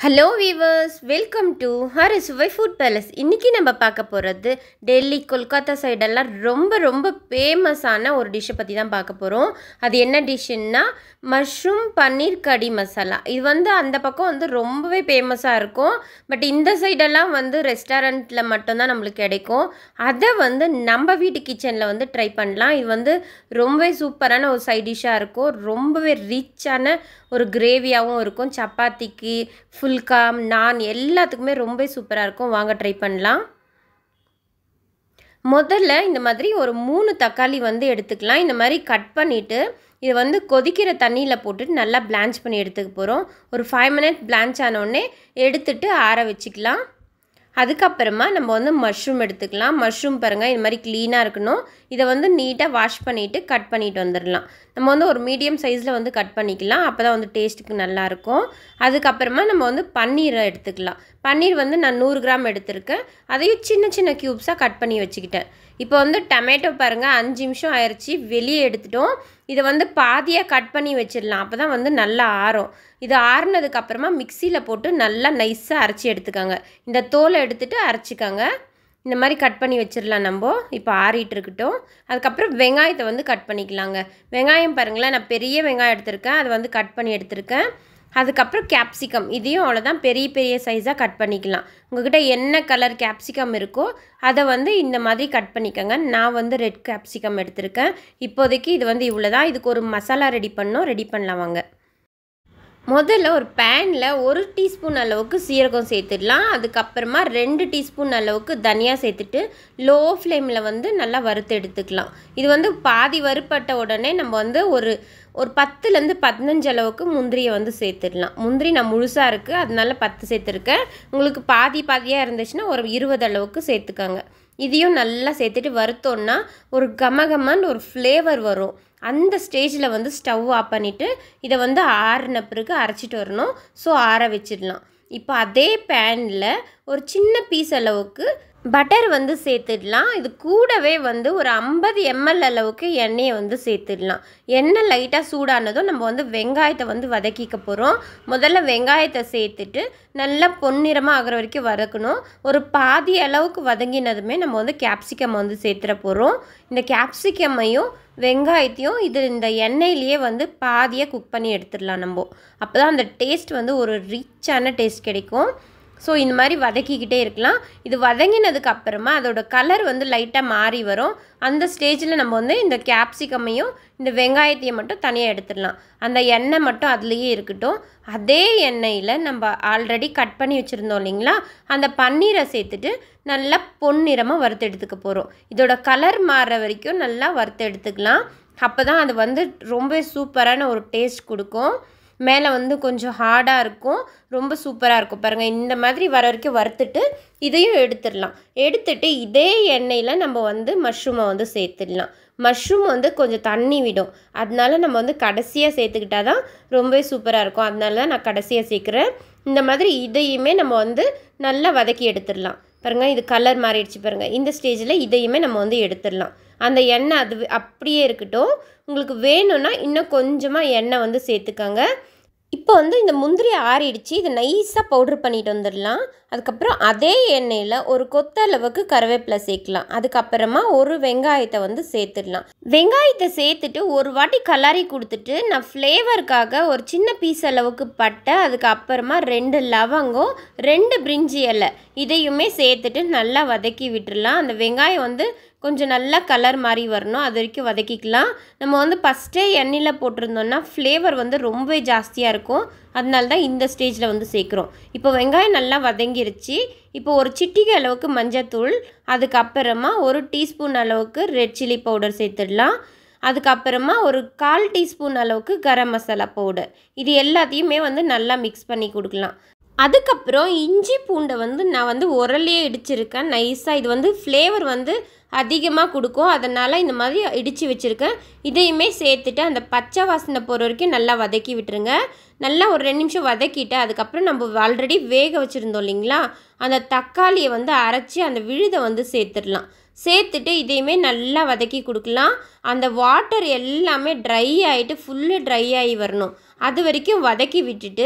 hello viewers welcome to Her Suvai food palace இன்றைக்கி நம்ம பார்க்க போகிறது டெல்லி கொல்கத்தா சைடெல்லாம் ரொம்ப ரொம்ப ஃபேமஸான ஒரு டிஷ்ஷை பற்றி தான் பார்க்க போகிறோம் அது என்ன டிஷ்ஷுன்னா மஷ்ரூம் பன்னீர் கடி மசாலா இது வந்து அந்த பக்கம் வந்து ரொம்பவே ஃபேமஸாக இருக்கும் பட் இந்த சைடெல்லாம் வந்து ரெஸ்டாரண்ட்டில் மட்டும்தான் நம்மளுக்கு கிடைக்கும் அதை வந்து நம்ம வீட்டு கிச்சனில் வந்து ட்ரை பண்ணலாம் இது வந்து ரொம்பவே சூப்பரான ஒரு சைட் டிஷ்ஷாக இருக்கும் ரொம்பவே ரிச்சான ஒரு கிரேவியாகவும் இருக்கும் சப்பாத்திக்கு ஃபுல்கா நான் எல்லாத்துக்குமே ரொம்ப சூப்பராக இருக்கும் வாங்க ட்ரை பண்ணலாம் முதல்ல இந்த மாதிரி ஒரு மூணு தக்காளி வந்து எடுத்துக்கலாம் இந்த மாதிரி கட் பண்ணிவிட்டு இது வந்து கொதிக்கிற தண்ணியில் போட்டுட்டு நல்லா பிளான்ச் பண்ணி எடுத்துக்க போகிறோம் ஒரு ஃபைவ் மினிட் பிளான்ச் ஆனோடனே எடுத்துட்டு ஆற வச்சுக்கலாம் அதுக்கப்புறமா நம்ம வந்து மஷ்ரூம் எடுத்துக்கலாம் மஷ்ரூம் பாருங்கள் இது மாதிரி க்ளீனாக இருக்கணும் இதை வந்து நீட்டாக வாஷ் பண்ணிவிட்டு கட் பண்ணிட்டு வந்துடலாம் நம்ம வந்து ஒரு மீடியம் சைஸில் வந்து கட் பண்ணிக்கலாம் அப்போ தான் வந்து டேஸ்ட்டுக்கு நல்லாயிருக்கும் அதுக்கப்புறமா நம்ம வந்து பன்னீரை எடுத்துக்கலாம் பன்னீர் வந்து நான் நூறு கிராம் எடுத்திருக்கேன் அதையும் சின்ன சின்ன க்யூப்ஸாக கட் பண்ணி வச்சுக்கிட்டேன் இப்போ வந்து டொமேட்டோ பாருங்கள் அஞ்சு நிமிஷம் ஆயிடுச்சு வெளியே எடுத்துட்டோம் இதை வந்து பாதியாக கட் பண்ணி வச்சிடலாம் அப்போ தான் வந்து நல்லா ஆறும் இது ஆறுனதுக்கு அப்புறமா மிக்சியில் போட்டு நல்லா நைஸாக அரைச்சி எடுத்துக்கோங்க இந்த தோலை எடுத்துகிட்டு அரைச்சிக்கோங்க இந்த மாதிரி கட் பண்ணி வச்சிடலாம் நம்ம இப்போ ஆறிட்டு இருக்கட்டும் அதுக்கப்புறம் வெங்காயத்தை வந்து கட் பண்ணிக்கலாங்க வெங்காயம் பாருங்களேன் நான் பெரிய வெங்காயம் எடுத்திருக்கேன் அதை வந்து கட் பண்ணி எடுத்திருக்கேன் அதுக்கப்புறம் கேப்சிகம் இதையும் அவ்வளோதான் பெரிய பெரிய சைஸாக கட் பண்ணிக்கலாம் உங்கள்கிட்ட என்ன கலர் கேப்சிகம் இருக்கோ அதை வந்து இந்த மாதிரி கட் பண்ணிக்கோங்க நான் வந்து ரெட் கேப்சிகம் எடுத்திருக்கேன் இப்போதைக்கு இது வந்து இவ்வளோ தான் இதுக்கு ஒரு மசாலா ரெடி பண்ணோம் ரெடி பண்ணலாம் வாங்க முதல்ல ஒரு பேனில் ஒரு டீஸ்பூன் அளவுக்கு சீரகம் சேர்த்துடலாம் அதுக்கப்புறமா ரெண்டு டீஸ்பூன் அளவுக்கு தனியா சேர்த்துட்டு லோ ஃப்ளேமில் வந்து நல்லா வறுத்து எடுத்துக்கலாம் இது வந்து பாதி வறுப்பட்ட உடனே நம்ம வந்து ஒரு ஒரு பத்துலேருந்து பதினஞ்சு அளவுக்கு முந்திரியை வந்து சேர்த்துடலாம் முந்திரி நான் முழுசாக இருக்குது அதனால பத்து சேர்த்துருக்கேன் உங்களுக்கு பாதி பாதியாக இருந்துச்சுன்னா ஒரு இருபது அளவுக்கு சேர்த்துக்கோங்க இதையும் நல்லா சேர்த்துட்டு வறுத்தோன்னா ஒரு கமகமன்னு ஒரு ஃப்ளேவர் வரும் அந்த ஸ்டேஜில் வந்து ஸ்டவ் ஆஃப் பண்ணிவிட்டு இதை வந்து ஆறின பிறகு அரைச்சிட்டு வரணும் ஸோ ஆற வச்சிடலாம் இப்போ அதே பேனில் ஒரு சின்ன பீஸ் அளவுக்கு பட்டர் வந்து சேர்த்துடலாம் இது கூடவே வந்து ஒரு ஐம்பது எம்எல் அளவுக்கு எண்ணெயை வந்து சேர்த்துடலாம் எண்ணெய் லைட்டாக சூடானதும் நம்ம வந்து வெங்காயத்தை வந்து வதக்கிக்க போகிறோம் முதல்ல வெங்காயத்தை சேர்த்துட்டு நல்லா பொன்னிறமாக ஆகிற வரைக்கும் வதக்கணும் ஒரு பாதி அளவுக்கு வதங்கினதுமே நம்ம வந்து கேப்சிகம் வந்து சேர்த்துற போகிறோம் இந்த கேப்சிகமையும் வெங்காயத்தையும் இது இந்த எண்ணெயிலேயே வந்து பாதியாக குக் பண்ணி எடுத்துடலாம் நம்ம அப்போ தான் அந்த டேஸ்ட் வந்து ஒரு ரிச்சான டேஸ்ட் கிடைக்கும் ஸோ இந்த மாதிரி வதக்கிக்கிட்டே இருக்கலாம் இது வதங்கினதுக்கு அப்புறமா அதோட கலர் வந்து லைட்டாக மாறி வரும் அந்த ஸ்டேஜில் நம்ம வந்து இந்த கேப்சிகமையும் இந்த வெங்காயத்தையும் மட்டும் தனியாக எடுத்துடலாம் அந்த எண்ணெய் மட்டும் அதுலேயே இருக்கட்டும் அதே எண்ணெயில் நம்ம ஆல்ரெடி கட் பண்ணி வச்சுருந்தோம் இல்லைங்களா அந்த பன்னீரை சேர்த்துட்டு நல்லா பொன்னிறமாக வறுத்து எடுத்துக்க போகிறோம் இதோட கலர் மாறுற வரைக்கும் நல்லா வறுத்து எடுத்துக்கலாம் அப்போ தான் அது வந்து ரொம்ப சூப்பரான ஒரு டேஸ்ட் கொடுக்கும் மேலே வந்து கொஞ்சம் ஹார்டாக இருக்கும் ரொம்ப சூப்பராக இருக்கும் பாருங்கள் இந்த மாதிரி வர வரைக்கும் வறுத்துட்டு இதையும் எடுத்துடலாம் எடுத்துட்டு இதே எண்ணெயில் நம்ம வந்து மஷ்ரூமை வந்து சேர்த்துடலாம் மஷ்ரூம் வந்து கொஞ்சம் தண்ணி விடும் அதனால நம்ம வந்து கடைசியாக சேர்த்துக்கிட்டா தான் ரொம்பவே சூப்பராக இருக்கும் அதனால தான் நான் கடைசியாக சேர்க்குறேன் இந்த மாதிரி இதையுமே நம்ம வந்து நல்லா வதக்கி எடுத்துடலாம் பாருங்கள் இது கலர் மாறிடுச்சு பாருங்கள் இந்த ஸ்டேஜில் இதையுமே நம்ம வந்து எடுத்துடலாம் அந்த எண்ணெய் அது அப்படியே இருக்கட்டும் உங்களுக்கு வேணும்னா இன்னும் கொஞ்சமாக எண்ணெய் வந்து சேர்த்துக்கோங்க இப்போ வந்து இந்த முந்திரி ஆறிடுச்சு இதை நைஸாக பவுட்ரு பண்ணிட்டு வந்துடலாம் அதுக்கப்புறம் அதே எண்ணெயில் ஒரு கொத்த அளவுக்கு கருவேப்பிலை சேர்க்கலாம் அதுக்கப்புறமா ஒரு வெங்காயத்தை வந்து சேர்த்துடலாம் வெங்காயத்தை சேர்த்துட்டு ஒரு வாட்டி கலாரி கொடுத்துட்டு நான் ஃப்ளேவருக்காக ஒரு சின்ன பீஸ் அளவுக்கு பட்டை அதுக்கப்புறமா ரெண்டு லவங்கம் ரெண்டு பிரிஞ்சி இலை இதையுமே சேர்த்துட்டு நல்லா வதக்கி விட்டுடலாம் அந்த வெங்காயம் வந்து கொஞ்சம் நல்லா கலர் மாதிரி வரணும் அது வரைக்கும் வதக்கிக்கலாம் நம்ம வந்து ஃபஸ்ட்டே எண்ணெயில் போட்டிருந்தோம்னா ஃப்ளேவர் வந்து ரொம்ப ஜாஸ்தியாக இருக்கும் அதனால தான் இந்த ஸ்டேஜில் வந்து சேர்க்குறோம் இப்போ வெங்காயம் நல்லா வதங்கிருச்சு இப்போ ஒரு சிட்டிகை அளவுக்கு மஞ்சத்தூள் அதுக்கப்புறமா ஒரு டீஸ்பூன் அளவுக்கு ரெட் சில்லி பவுடர் சேர்த்துடலாம் அதுக்கப்புறமா ஒரு கால் டீஸ்பூன் அளவுக்கு கரம் மசாலா பவுடர் இது எல்லாத்தையுமே வந்து நல்லா மிக்ஸ் பண்ணி கொடுக்கலாம் அதுக்கப்புறம் இஞ்சி பூண்டை வந்து நான் வந்து உரலையே இடிச்சிருக்கேன் நைஸாக இது வந்து ஃப்ளேவர் வந்து அதிகமாக கொடுக்கும் அதனால் இந்த மாதிரி இடித்து வச்சுருக்கேன் இதையுமே சேர்த்துட்டு அந்த பச்சை வாசனை போகிற வரைக்கும் நல்லா வதக்கி விட்டுருங்க நல்லா ஒரு ரெண்டு நிமிஷம் வதக்கிட்டு அதுக்கப்புறம் நம்ம ஆல்ரெடி வேக வச்சுருந்தோம் இல்லைங்களா அந்த தக்காளியை வந்து அரைச்சி அந்த விழுதை வந்து சேர்த்துடலாம் சேர்த்துட்டு இதையுமே நல்லா வதக்கி கொடுக்கலாம் அந்த வாட்டர் எல்லாமே ட்ரை ஆகிட்டு ஃபுல்லு ட்ரை ஆகி வரணும் அது வரைக்கும் வதக்கி விட்டுட்டு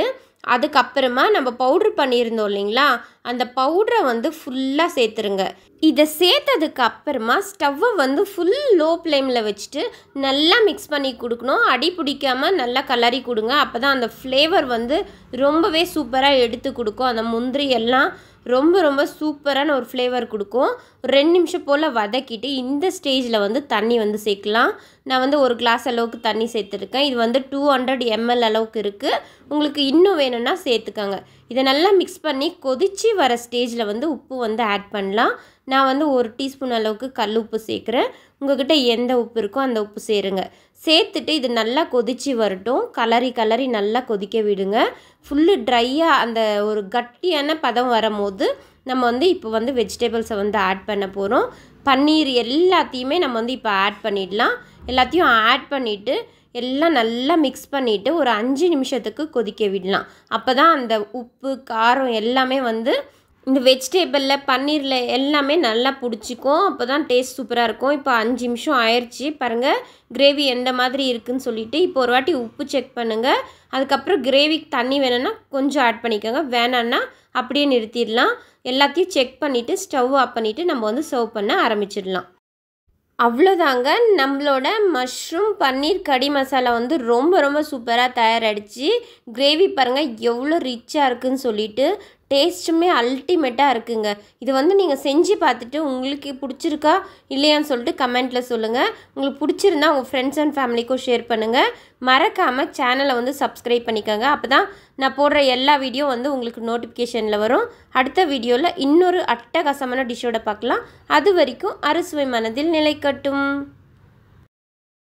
அதுக்கப்புறமா நம்ம பவுட்ரு பண்ணியிருந்தோம் இல்லைங்களா அந்த பவுட்ரை வந்து ஃபுல்லாக சேர்த்துருங்க இதை சேர்த்ததுக்கு அப்புறமா ஸ்டவ்வை வந்து ஃபுல் லோ ஃப்ளேமில் வச்சுட்டு நல்லா மிக்ஸ் பண்ணி கொடுக்கணும் அடி பிடிக்காமல் நல்லா கலரி கொடுங்க அப்போ தான் அந்த ஃப்ளேவர் வந்து ரொம்பவே சூப்பராக எடுத்து கொடுக்கும் அந்த முந்திரி எல்லாம் ரொம்ப ரொம்ப சூப்பரான ஒரு ஃப்ளேவர் கொடுக்கும் ஒரு ரெண்டு நிமிஷம் போல் வதக்கிட்டு இந்த ஸ்டேஜில் வந்து தண்ணி வந்து சேர்க்கலாம் நான் வந்து ஒரு கிளாஸ் அளவுக்கு தண்ணி சேர்த்துருக்கேன் இது வந்து டூ ஹண்ட்ரட் எம்எல் அளவுக்கு இருக்குது உங்களுக்கு இன்னும் வேணும்னா சேர்த்துக்கோங்க இதை நல்லா மிக்ஸ் பண்ணி கொதித்து வர ஸ்டேஜில் வந்து உப்பு வந்து ஆட் பண்ணலாம் நான் வந்து ஒரு டீஸ்பூன் அளவுக்கு கல் உப்பு சேர்க்குறேன் உங்ககிட்ட எந்த உப்பு இருக்கோ அந்த உப்பு சேருங்க சேர்த்துட்டு இது நல்லா கொதித்து வரட்டும் கலரி கலரி நல்லா கொதிக்க விடுங்க ஃபுல்லு ட்ரையாக அந்த ஒரு கட்டியான பதம் வரும்போது நம்ம வந்து இப்போ வந்து வெஜிடபிள்ஸை வந்து ஆட் பண்ண போகிறோம் பன்னீர் எல்லாத்தையுமே நம்ம வந்து இப்போ ஆட் பண்ணிடலாம் எல்லாத்தையும் ஆட் பண்ணிவிட்டு எல்லாம் நல்லா மிக்ஸ் பண்ணிவிட்டு ஒரு அஞ்சு நிமிஷத்துக்கு கொதிக்க விடலாம் அப்போ தான் அந்த உப்பு காரம் எல்லாமே வந்து இந்த வெஜிடேபிளில் பன்னீரில் எல்லாமே நல்லா பிடிச்சிக்கும் அப்போ தான் டேஸ்ட் சூப்பராக இருக்கும் இப்போ அஞ்சு நிமிஷம் ஆயிடுச்சு பாருங்கள் கிரேவி எந்த மாதிரி இருக்குன்னு சொல்லிட்டு இப்போ ஒரு வாட்டி உப்பு செக் பண்ணுங்கள் அதுக்கப்புறம் கிரேவிக்கு தண்ணி வேணும்னா கொஞ்சம் ஆட் பண்ணிக்கோங்க வேணான்னா அப்படியே நிறுத்திடலாம் எல்லாத்தையும் செக் பண்ணிவிட்டு ஸ்டவ் ஆஃப் பண்ணிவிட்டு நம்ம வந்து சர்வ் பண்ண ஆரம்பிச்சிடலாம் அவ்வளோதாங்க நம்மளோட மஷ்ரூம் பன்னீர் கடி மசாலா வந்து ரொம்ப ரொம்ப சூப்பராக தயாராகிடுச்சு கிரேவி பாருங்கள் எவ்வளோ ரிச்சாக இருக்குன்னு சொல்லிட்டு டேஸ்ட்டுமே அல்டிமேட்டாக இருக்குங்க இது வந்து நீங்கள் செஞ்சு பார்த்துட்டு உங்களுக்கு பிடிச்சிருக்கா இல்லையான்னு சொல்லிட்டு கமெண்ட்டில் சொல்லுங்கள் உங்களுக்கு பிடிச்சிருந்தா உங்கள் ஃப்ரெண்ட்ஸ் அண்ட் ஃபேமிலிக்கும் ஷேர் பண்ணுங்கள் மறக்காமல் சேனலை வந்து சப்ஸ்கிரைப் பண்ணிக்கோங்க அப்போ தான் நான் போடுற எல்லா வீடியோ வந்து உங்களுக்கு நோட்டிஃபிகேஷனில் வரும் அடுத்த வீடியோவில் இன்னொரு அட்டகாசமான டிஷ்ஷோட பார்க்கலாம் அது வரைக்கும் அறுசுவை மனதில் நிலைக்கட்டும்